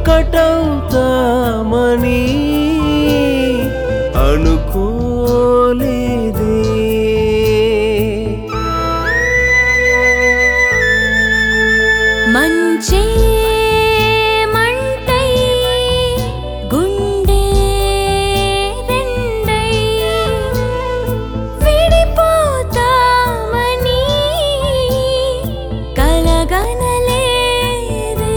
ఒకటవుతామని అనుకోలేదే మంచే మంటై గుండె రెండై విడిపోతామని కలగనలేదే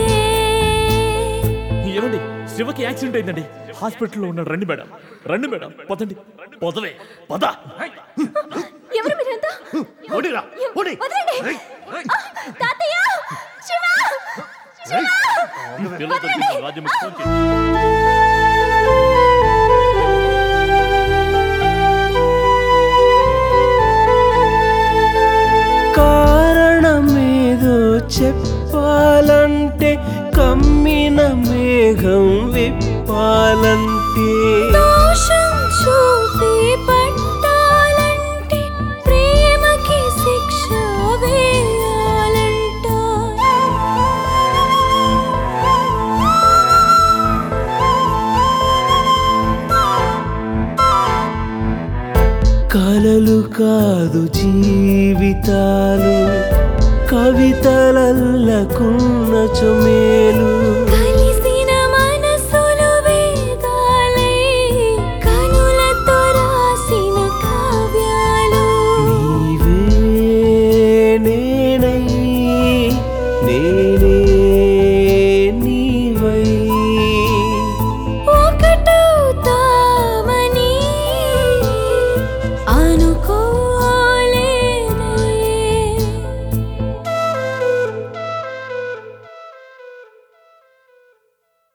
ఏమండి శివకి యాక్సిడెంట్ అయిందండి హాస్పిటల్లో ఉన్నాడు రండి మేడం రండి మేడం పదండి పదవే పద ఎవరు మీరంతా ఓడిరా ఓడి వదలండి తాతయ్య శివ పిల్లలతో తిరిగి రాజ్యముకి ఫోన్ చేయి. కారణమేదో చెప్పాలంటే కమ్మిన మేఘం విప్పాలంటే దోషం చూపి పట్టాలంటే ప్రేమకి శిక్ష వేయాలంట కలలు కాదు జీవితాలు కవితలల్లకున్న చమేలు